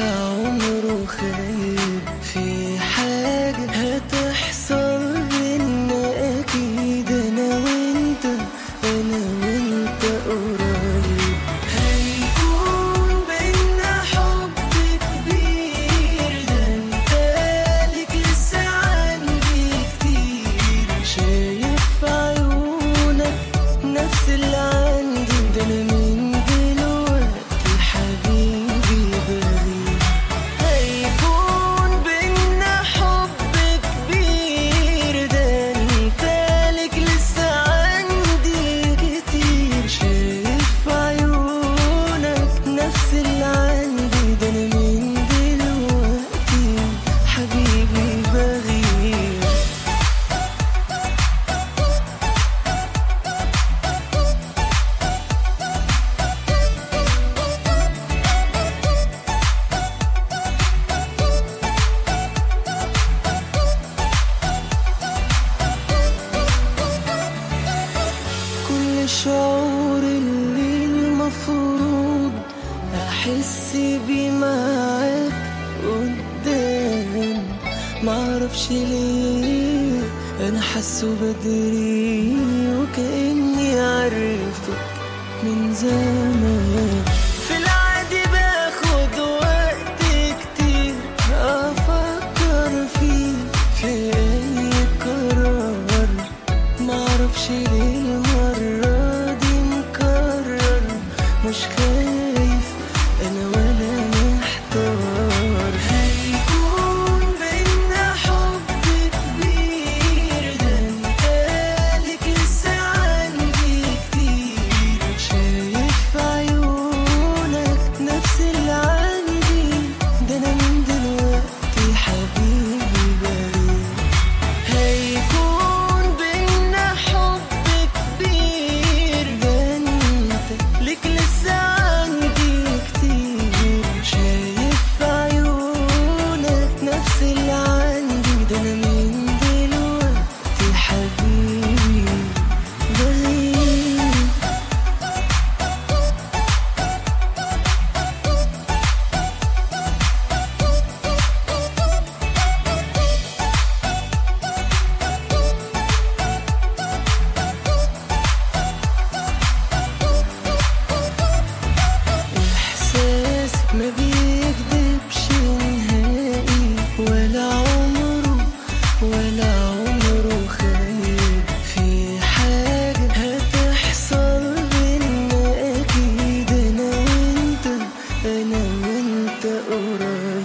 ولا عمره خايب في حاجة هتحصل بينا أكيد أنا وأنت أنا وأنت قريب هيكون بينا حب كبير ده أنت ليك لسه عندي كتير شايف في عيونك نفس اللي عندي ده أنا من دلوقتي حبيبي بغير هيكون بينا حب كبير ده انت لك لسه عندي كتير شايف في عيونك نفس اللي عندي ده انا من دلوقتي حبيبي بغير كل الشعور اللي المفروض احس بيه معاك قدام معرفش ليه انا حاسه بدري وكاني عرفته من زمان في العادي باخد وقت كتير افكر فيه في اي قرار معرفش ليه المرة دي مكرر مش خايف انا ولا محتار هيكون بينا حب كبير ده انت ليك لسه عندي كتير شايف في عيونك نفس اللي عندي ده انا من دلوقتي حبيبي بريء هيكون بينا حب كبير ده انت ليك لسه عندي كتير شايف في عيونك نفس اللي عندي ده انا من دلوقتي حبيبي بغير إحساسك ما بيكدبش نهائي ولا عمره ولا عمره خايب في حاجة هتحصل بينا أكيد أنا وأنت أنا وأنت قريب